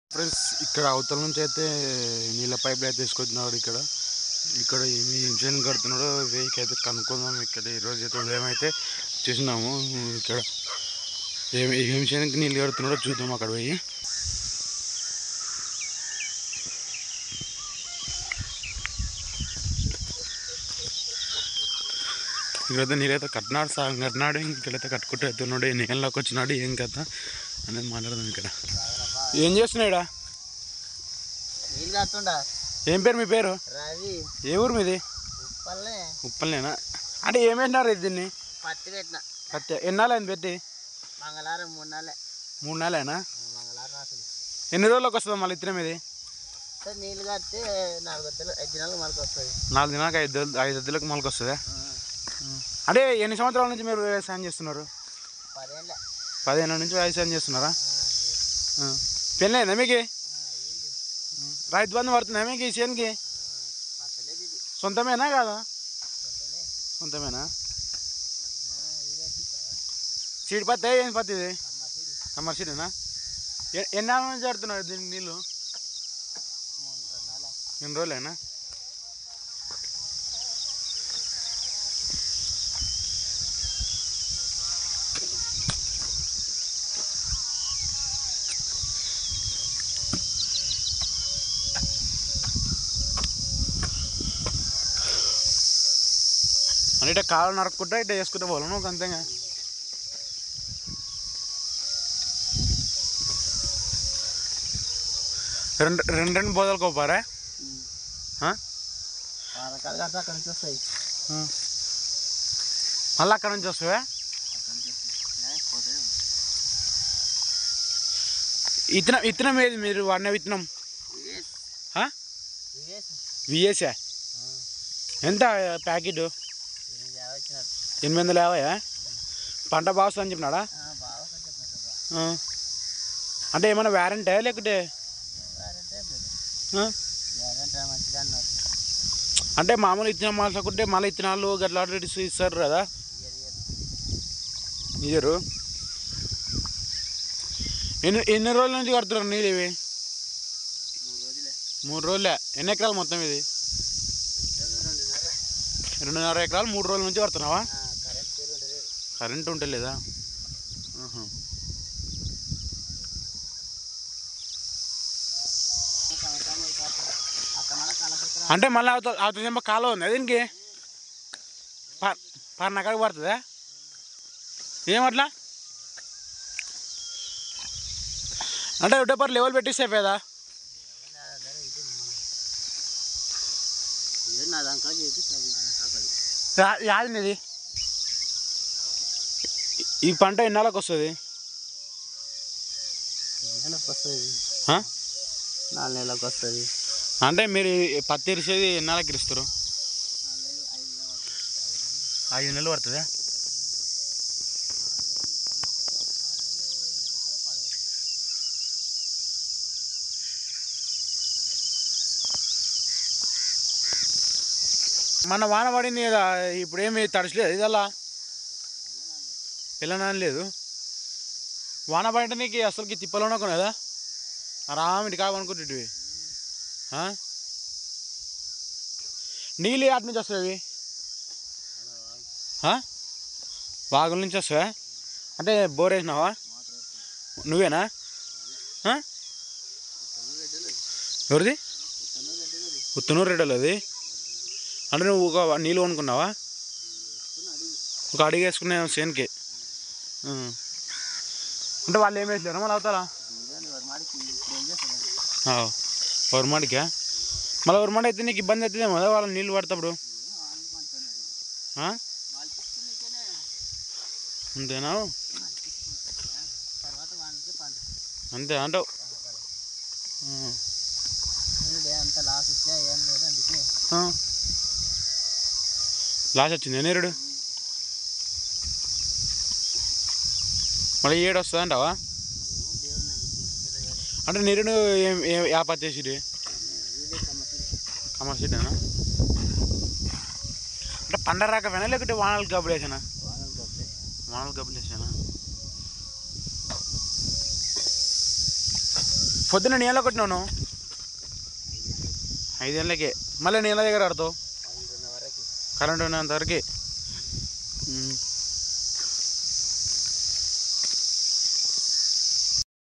Friends ఇక్కడ అవతల నుంచి అయితే నీళ్ళ పైపులు అయితే తీసుకొచ్చినాడు ఇక్కడ ఇక్కడ ఏమి ఇంజన్ కడుతున్నాడో వేయికి అయితే కనుక్కుందాం ఇక్కడ ఈరోజు అయితే ఉదయం అయితే చూసినాము ఇక్కడ ఏమి ఏం చేయడానికి నీళ్ళు కడుతున్నాడో చూద్దాం అక్కడ పోయి ఇక్కడైతే నీళ్ళైతే కట్టినాడు సాగం కట్టినాడు ఇక్కడైతే కట్టుకుంటూ వెళ్తున్నాడు ఏ నీళ్ళలోకి వచ్చినాడు ఏం కథ అనేది మాట్లాడదాం ఇక్కడ ఏం చేస్తున్నాడా నీళ్ళు కట్టుండా ఏం పేరు మీ పేరు రవి ఏ ఊరు మీది ఉప్పల్లే ఉప్పలేనా అంటే ఏం పెట్టినారు ఇది దీన్ని పత్తి పెట్టిన కత్తి ఎన్నాళ్ళు అయింది పెట్టి మంగళవారం మూడు నెలలే మూడు నెలలేనా మంగళవారం అసలు ఎన్ని రోజులకు వస్తుంది మళ్ళీ ఇత్తనం ఇది సో నీళ్ళు కడితే నాలుగు వద్దలు ఐదు దినాలకు మనకు వస్తుంది నాలుగు దినాలకు ఐదు దొల్- ఐదు వద్దులకు మొలకి వస్తుందా అంటే ఎన్ని సంవత్సరాల నుంచి మీరు వ్యవసాయం చేస్తున్నారు పదేళ్ళే పదిహేను నుంచి వ్యవసాయం చేస్తున్నారా పెళ్ళైందా మీకు రైతు బంధు పడుతుందా మీకు ఈ చేనుకి పత్తలేదు ఇది సొంతమేనా కాదా సొంతమేనా సీడ్ పత్తి ఏం పత్తి ఇది కమ్మర్ సీడేనా ఎ- ఎన్ని నెలల నుంచి పడుతున్నారు దీనికి నీళ్ళు ఎన్ని రోజులేనా అంటే ఇట్లా కాలు నరక్కుంటా ఇట్లా చేసుకుంటా పోవాలి నువ్వు అంతేగా రెండు రెండు రెండు బోదలు కోపారా వారకాలు కడితే అక్కడి నుంచి వస్తాయి మళ్ళీ అక్కడ నుంచి వస్తావా అక్కడి నుంచి వస్తాయి పోతాయి ఇత్తనం ఇత్తనం ఏది మీరు వాడిన విత్తనం వివేస్ ఆ? వివేస్ విఏసా ఎంత ప్యాకెట్ ఎనిమిది యాభై ఇచ్చినారు ఎనిమిది వందల యాభై పంట బాగా వస్తుందని చెప్పినాడా బాగా చెప్పిన ఆ. అంటే ఏమైనా వ్యారంటీ లేకుంటే వారంటే ఆ? వారంటే మంచిగా అన్నారు అంటే మామూలు ఇత్తనం మార్చకుంటే మళ్ళీ ఇత్తనాలు గట్లా అటు ఇస్తారు కదా ఇయర్ ఇయర్ ఇయ్యరు ఎన్ని ఎన్ని రోజుల నుంచి కడుతున్నారు నీళ్ళు ఇవి మూడు రోజులే మూడు రోజులే ఎన్ని ఎకరాలు మొత్తం ఇది రెండున్నర రెండున్నర ఎకరాలు మూడు రోజుల నుంచి కడుతున్నావా కరెంట్ పేరు ఉంటుంది కరెంట్ ఉంటలేదా ఆహా. అక్కడ మళ్ళీ కలపత్ర అంటే మళ్ళీ అవతల అవతల చెంప కాలువ ఉంది దీనికి పర్ అక్కడికి పడుతుందా ఏమట్లా అంటే ఒకటే పర్ లెవెల్ పెట్టిస్తే కదా నా దాకా చేపిస్తుంది యాది ఇది ఈ పంట ఎన్నాళ్ళకి వస్తుంది నెలకు వస్తుంది ఆ? నాలుగు నెలలకు వస్తుంది అంటే మీరు ఈ పత్తి ఇరిసేది ఎన్నాళ్ళకి ఇరుస్తారు ఐదు నెలలు పడుతుందా మన వాన పడింది కదా ఇప్పుడు ఏమి తడిచలేదు ఇదల్లా పిల్లనని లేదు వాన పడితే నీకు అసలుకి తిప్పలోనే కదా ఆరామిటి కావనుకుంటుంటివి ఆ? నీళ్ళు అటు నుంచి వస్తాయి వాగుల నుంచి వస్తావా అంటే బోర్ వేసినావా నువ్వేనా ఆ? ఎవరిది ఉత్తనూరు రెడ్డిలో అది అంటే నువ్వు ఒక నీళ్ళు కొనుక్కున్నావా ఒక అడిగి వేసుకున్నావు సేన్కి ఆ. అంటే వాళ్ళు ఏం వేసలేరు మళ్ళీ అవుతారా వర్మాడికా మళ్ళీ వర్మాడి అయితే నీకు ఇబ్బంది అవుతుందేమో కదా వాళ్ళని నీళ్ళు పడతాప్పుడు ఆ? అంతేనా తర్వాత వానికి పంట అంతే అంటావు ఆ. అంత లాస్ ఇచ్చా ఏం లేదు అందుకే ఆ. లాస్ వచ్చింది నేరుడు మళ్ళీ ఏడు వస్తుంది అంటావా దేవుడు అంటే నేరుడు ఏం ఏం యాపత్ చేసిరి కమర్ సీటేనా అంటే పంట రాకపోయినా లేకుంటే వానలు గబ్బులు వేసానా వానలు కప్పే వానలు గబ్బులు వేసానా పొద్దున్న నీళ్ళ కొట్టినాను ఐదేళ్ళకి మళ్ళీ నీళ్ళ దగ్గర ఆడతావు పన్నెండున్న వరకు కరెంట్ ఉన్నంత వరకు ఉమ్.